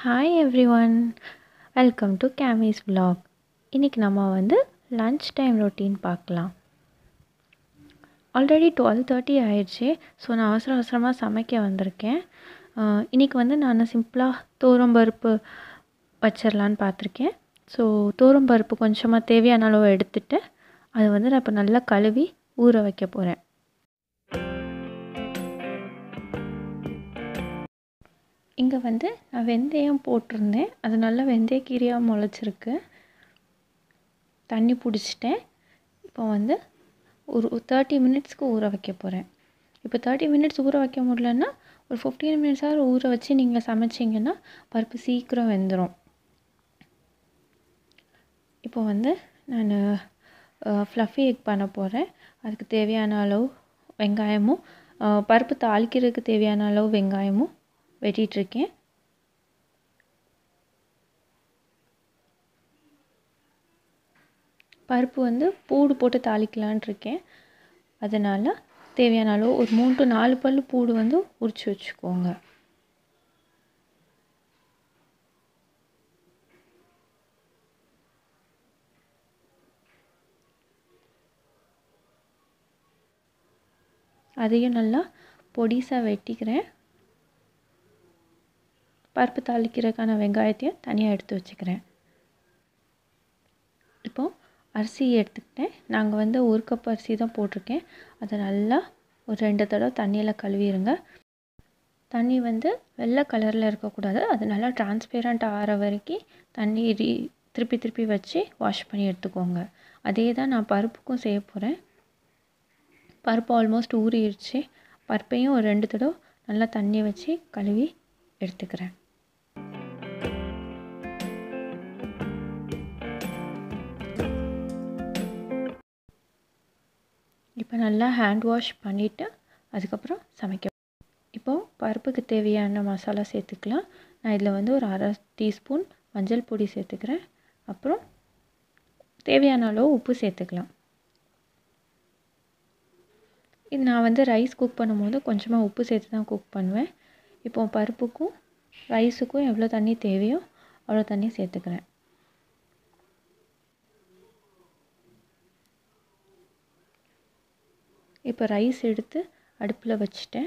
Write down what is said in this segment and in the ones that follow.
hi everyone welcome to கேமிஸ் vlog இன்றைக்கி நம்ம வந்து லன்ச் டைம் ரொட்டீன் பார்க்கலாம் ஆல்ரெடி டுவெல் தேர்ட்டி ஆயிடுச்சு ஸோ நான் அவசர அவசரமாக சமைக்க வந்திருக்கேன் இன்றைக்கி வந்து நான் சிம்பிளாக தோரம்பருப்பு வச்சிடலான்னு பார்த்துருக்கேன் ஸோ தோரம்பருப்பு கொஞ்சமாக தேவையான அளவு எடுத்துட்டு அதை வந்து நான் இப்போ நல்லா கழுவி ஊற வைக்க போகிறேன் இங்கே வந்து நான் வெந்தயம் போட்டிருந்தேன் அது நல்லா வெந்தயக்கீரையாக முளைச்சிருக்கு தண்ணி பிடிச்சிட்டேன் இப்போ வந்து ஒரு தேர்ட்டி மினிட்ஸ்க்கு ஊற வைக்க போகிறேன் இப்போ தேர்ட்டி மினிட்ஸ் ஊற வைக்க முடியலன்னா ஒரு ஃபிஃப்டீன் மினிட்ஸாக ஊற வச்சு நீங்கள் சமைச்சிங்கன்னா பருப்பு சீக்கிரம் வெந்துடும் இப்போ வந்து நான் ஃப்ளஃபி எக் பண்ண போகிறேன் அதுக்கு தேவையான அளவு வெங்காயமும் பருப்பு தாளிக்கிறதுக்கு தேவையான அளவு வெங்காயமும் வெட்டிகிட்ருக்கேன் பருப்பு வந்து பூடு போட்டு தாளிக்கலான் இருக்கேன் அதனால் தேவையான அளவு ஒரு மூணு டு நாலு பல் பூடு வந்து உரித்து வச்சுக்கோங்க அதையும் நல்லா பொடிசாக வெட்டிக்கிறேன் பருப்பு தாளிக்கிறதுக்கான வெங்காயத்தையும் தனியாக எடுத்து வச்சுக்கிறேன் இப்போது அரிசி எடுத்துக்கிட்டேன் நாங்கள் வந்து ஒரு கப் அரிசி தான் போட்டிருக்கேன் அதை நல்லா ஒரு ரெண்டு தடவை தண்ணியில் கழுவிடுங்க தண்ணி வந்து வெள்ளை கலரில் இருக்கக்கூடாது அது நல்லா டிரான்ஸ்பேரண்ட் ஆகிற வரைக்கும் தண்ணி திருப்பி திருப்பி வச்சு வாஷ் பண்ணி எடுத்துக்கோங்க அதே தான் நான் பருப்புக்கும் செய்ய போகிறேன் பருப்பு ஆல்மோஸ்ட் ஊறிடுச்சு பருப்பையும் ஒரு ரெண்டு தடவை நல்லா தண்ணி வச்சு கழுவி எடுத்துக்கிறேன் இப்போ நல்லா ஹேண்ட் வாஷ் பண்ணிவிட்டு அதுக்கப்புறம் சமைக்க இப்போது பருப்புக்கு தேவையான மசாலா சேர்த்துக்கலாம் நான் இதில் வந்து ஒரு அரை டீஸ்பூன் மஞ்சள் பொடி சேர்த்துக்கிறேன் அப்புறம் தேவையான அளவு உப்பு சேர்த்துக்கலாம் இது நான் வந்து ரைஸ் குக் பண்ணும்போது கொஞ்சமாக உப்பு சேர்த்து தான் குக் பண்ணுவேன் இப்போ பருப்புக்கும் ரைஸுக்கும் எவ்வளோ தண்ணி தேவையோ அவ்வளோ தண்ணி சேர்த்துக்கிறேன் இப்போ ரைஸ் எடுத்து அடுப்பில் வச்சுட்டேன்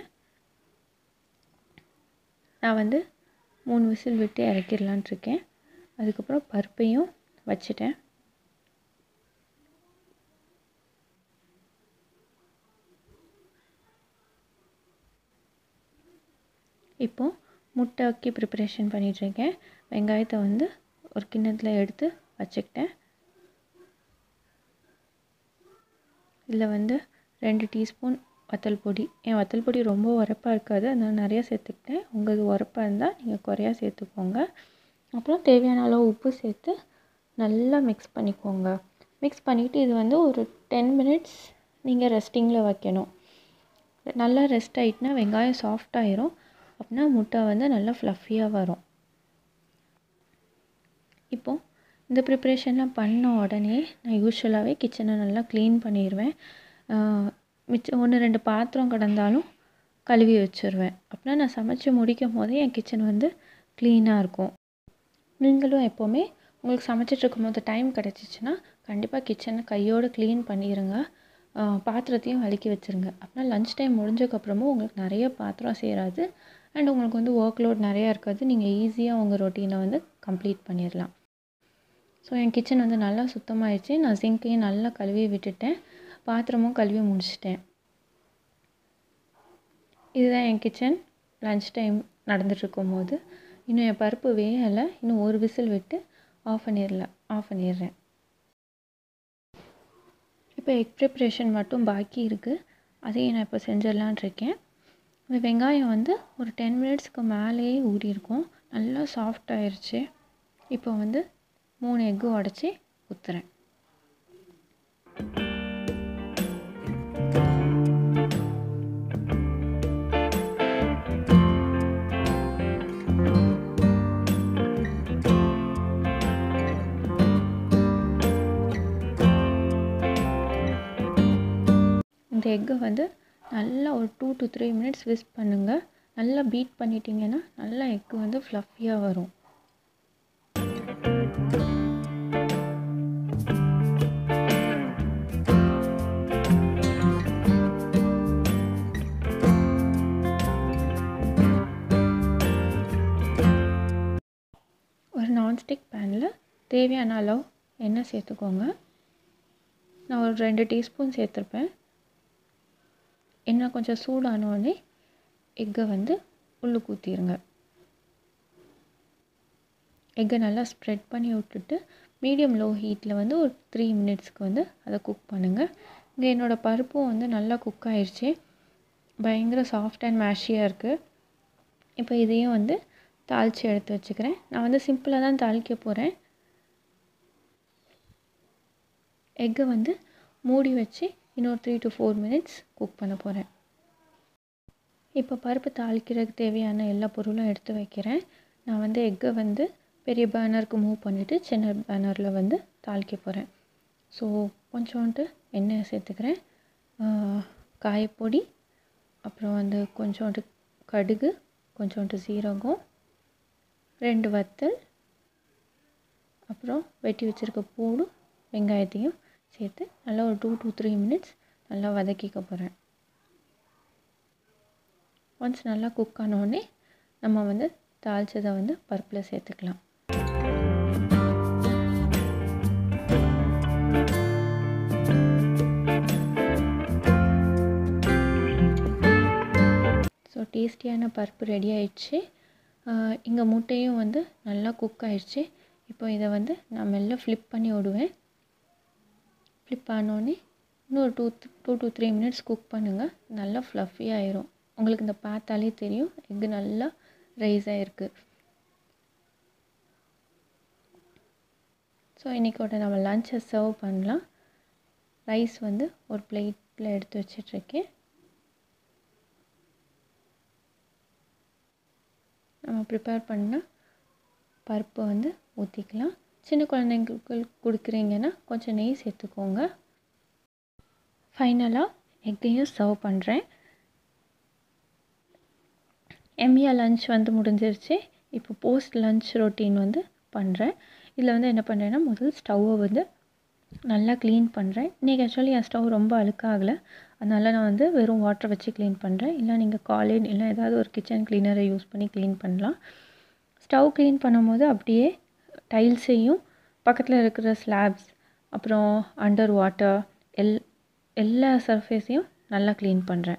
நான் வந்து மூணு விசில் விட்டு இறக்கிடலான் இருக்கேன் அதுக்கப்புறம் பருப்பையும் வச்சுட்டேன் இப்போது முட்டைக்கு ப்ரிப்பரேஷன் பண்ணிகிட்ருக்கேன் வெங்காயத்தை வந்து ஒரு கிண்ணத்தில் எடுத்து வச்சுக்கிட்டேன் இதில் வந்து ரெண்டு டீஸ்பூன் வத்தல் பொடி என் வத்தல் பொடி ரொம்ப உரப்பாக இருக்காது அதனால் நிறையா சேர்த்துக்கிட்டேன் உங்கள் உரப்பாக இருந்தால் நீங்கள் குறையா சேர்த்துக்கோங்க அப்புறம் தேவையான அளவு உப்பு சேர்த்து நல்லா மிக்ஸ் பண்ணிக்கோங்க மிக்ஸ் பண்ணிவிட்டு இது வந்து ஒரு டென் மினிட்ஸ் நீங்கள் ரெஸ்டிங்கில் வைக்கணும் நல்லா ரெஸ்ட் ஆகிட்டுனா வெங்காயம் சாஃப்டாயிரும் அப்படின்னா முட்டை வந்து நல்லா ஃப்ளஃபியாக வரும் இப்போது இந்த ப்ரிப்ரேஷன்லாம் பண்ண உடனே நான் யூஸ்வலாகவே கிச்சனை நல்லா க்ளீன் பண்ணிடுவேன் மிச்சம் ஒன்று ரெண்டு பாத்திரம் கிடந்தாலும் கழுவி வச்சுருவேன் அப்படின்னா நான் சமைச்சு முடிக்கும் போதே என் கிச்சன் வந்து க்ளீனாக இருக்கும் நீங்களும் எப்போவுமே உங்களுக்கு சமைச்சிட்ருக்கும் போது டைம் கிடச்சிச்சின்னா கண்டிப்பாக கிச்சனை கையோடு க்ளீன் பண்ணிடுங்க பாத்திரத்தையும் வலிக்கி வச்சுருங்க அப்படின்னா லன்ச் டைம் முடிஞ்சக்கப்புறமும் உங்களுக்கு நிறைய பாத்திரம் சேராது அண்ட் உங்களுக்கு வந்து ஒர்க் லோட் நிறையா இருக்காது நீங்கள் ஈஸியாக உங்கள் ரொட்டீனை வந்து கம்ப்ளீட் பண்ணிடலாம் ஸோ என் கிச்சன் வந்து நல்லா சுத்தமாகிடுச்சு நான் சிங்கையும் நல்லா கழுவி விட்டுட்டேன் பாத்திரமும் கழுவி முடிச்சிட்டேன் இதுதான் என் கிச்சன் லன்ச் டைம் நடந்துகிட்ருக்கும் போது இன்னும் என் பருப்பு வேகலை இன்னும் ஒரு விசில் விட்டு ஆஃப் பண்ணிடல ஆஃப் பண்ணிடுறேன் இப்போ எக் ப்ரிப்ரேஷன் மட்டும் பாக்கி இருக்குது அதையும் நான் இப்போ செஞ்சிடலான் இருக்கேன் இந்த வெங்காயம் வந்து ஒரு டென் மினிட்ஸ்க்கு மேலேயே ஊறியிருக்கும் நல்லா சாஃப்ட் ஆயிடுச்சு இப்போ வந்து மூணு எக்கு உடச்சி ஊற்றுறேன் இந்த எக்கை வந்து நல்லா ஒரு two to three minutes whisk பண்ணுங்கள் நல்லா பீட் பண்ணிட்டீங்கன்னா நல்லா எக்கு வந்து ஃப்ளஃபியாக வரும் நான்ஸ்டிக் பேனில் தேவையான அளவு எண்ணெய் சேர்த்துக்கோங்க நான் ஒரு ரெண்டு டீஸ்பூன் சேர்த்துருப்பேன் எண்ணெய் கொஞ்சம் சூடானோடனே எக்கை வந்து உள்ளுக்கு ஊற்றிடுங்க எக்கை நல்லா ஸ்ப்ரெட் பண்ணி விட்டுட்டு மீடியம் லோ ஹீட்டில் வந்து ஒரு த்ரீ மினிட்ஸ்க்கு வந்து அதை குக் பண்ணுங்கள் இங்கே என்னோடய பருப்பும் வந்து நல்லா குக் ஆயிடுச்சு பயங்கர சாஃப்ட் அண்ட் மேஷியாக இருக்குது இப்போ இதையும் வந்து தாளித்து எடுத்து வச்சுக்கிறேன் நான் வந்து சிம்பிளாக தான் தாளிக்க போகிறேன் எக்கை வந்து மூடி வச்சு இன்னொரு three to four minutes cook பண்ண போகிறேன் இப்போ பருப்பு தாளிக்கிறதுக்கு தேவையான எல்லா பொருளும் எடுத்து வைக்கிறேன் நான் வந்து எக்கை வந்து பெரிய பேனருக்கு மூவ் பண்ணிவிட்டு சின்ன பேனரில் வந்து தாளிக்க போகிறேன் ஸோ கொஞ்சோண்டு எண்ணெய் சேர்த்துக்கிறேன் காயப்பொடி அப்புறம் வந்து கொஞ்சோண்டு கடுகு கொஞ்சோண்டு சீரகம் ரெண்டு வத்தல் அப்புறம் வெட்டி வச்சுருக்க பூடும் வெங்காயத்தையும் சேர்த்து நல்லா ஒரு டூ டூ த்ரீ மினிட்ஸ் நல்லா வதக்கிக்க போகிறேன் ஒன்ஸ் நல்லா குக் ஆனோடனே நம்ம வந்து தாளித்ததை வந்து பருப்பில் சேர்த்துக்கலாம் ஸோ டேஸ்டியான பருப்பு ரெடி ஆயிடுச்சு இங்கே முட்டையும் வந்து நல்லா குக் ஆயிடுச்சு இப்போ இதை வந்து நான் மெல்ல ஃப்ளிப் பண்ணி விடுவேன் ஃப்ளிப் ஆனோடனே இன்னொரு two two two three minutes cook பண்ணுங்கள் நல்லா ஃப்ளஃபி ஆயிரும் உங்களுக்கு இந்த பார்த்தாலே தெரியும் எக்கு நல்லா ரைஸ் ஆகிருக்கு ஸோ இன்றைக்கோட நம்ம லஞ்சை சர்வ் பண்ணலாம் ரைஸ் வந்து ஒரு பிளேட்டில் எடுத்து வச்சிட்ருக்கேன் நம்ம ப்ரிப்பேர் பண்ண பருப்பை வந்து ஊற்றிக்கலாம் சின்ன குழந்தைங்களுக்கு கொடுக்குறீங்கன்னா கொஞ்சம் நெய் சேர்த்துக்கோங்க ஃபைனலாக எக்கையும் சர்வ் பண்ணுறேன் எம்ஏ லஞ்ச் வந்து முடிஞ்சிருச்சு இப்போ போஸ்ட் லஞ்ச் ரொட்டீன் வந்து பண்ணுறேன் இதில் வந்து என்ன பண்ணுறேன்னா முதல் ஸ்டவ்வை வந்து நல்லா க்ளீன் பண்ணுறேன் இன்றைக்கி ஆக்சுவலி என் ஸ்டவ் ரொம்ப அழுக்காகலை அதனால் நான் வந்து வெறும் வாட்டர் வச்சு க்ளீன் பண்ணுறேன் இல்லை நீங்கள் காலேஜ் இல்லை ஏதாவது ஒரு கிச்சன் க்ளீனரை யூஸ் பண்ணி க்ளீன் பண்ணலாம் ஸ்டவ் க்ளீன் பண்ணும்போது அப்படியே டைல்ஸையும் பக்கத்தில் இருக்கிற ஸ்லாப்ஸ் அப்புறம் அண்டர் வாட்டர் எல் எல்லா சர்ஃபேஸையும் நல்லா க்ளீன் பண்ணுறேன்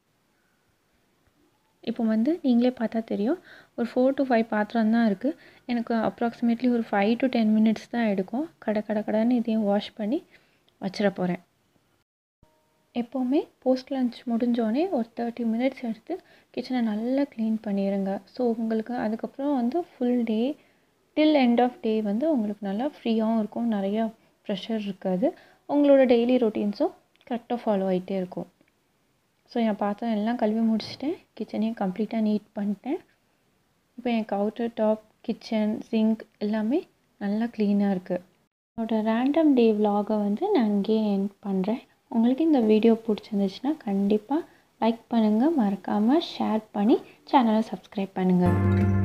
இப்போ வந்து நீங்களே பார்த்தா தெரியும் ஒரு ஃபோர் டு ஃபைவ் பாத்திரம் தான் இருக்குது எனக்கு அப்ராக்சிமேட்லி ஒரு ஃபைவ் டு டென் மினிட்ஸ் தான் எடுக்கும் கடை கடை கடைன்னு இதையும் வாஷ் பண்ணி வச்சிட போகிறேன் எப்போவுமே போஸ்ட் லஞ்ச் முடிஞ்சோடனே ஒரு தேர்ட்டி மினிட்ஸ் எடுத்து கிச்சனை நல்லா க்ளீன் பண்ணிடுங்க ஸோ உங்களுக்கு அதுக்கப்புறம் வந்து full day till end of day வந்து உங்களுக்கு நல்லா ஃப்ரீயாகவும் இருக்கும் நிறையா ப்ரெஷர் இருக்காது உங்களோட டெய்லி ரொட்டீன்ஸும் கரெக்டாக ஃபாலோ ஆகிட்டே இருக்கும் ஸோ என் பாத்திரம் எல்லாம் கழுவி முடிச்சிட்டேன் கிச்சனையும் கம்ப்ளீட்டாக நீட் பண்ணிட்டேன் இப்போ என் கவுட்டர் டாப் கிச்சன் சிங்க் எல்லாமே நல்லா க்ளீனாக இருக்குது என்னோடய ரேண்டம் டே விலாகை வந்து நான் இங்கேயே எண்ட் பண்ணுறேன் உங்களுக்கு இந்த வீடியோ பிடிச்சிருந்துச்சுன்னா கண்டிப்பாக லைக் பண்ணுங்கள் மறக்காமல் ஷேர் பண்ணி சேனலை சப்ஸ்கிரைப் பண்ணுங்கள்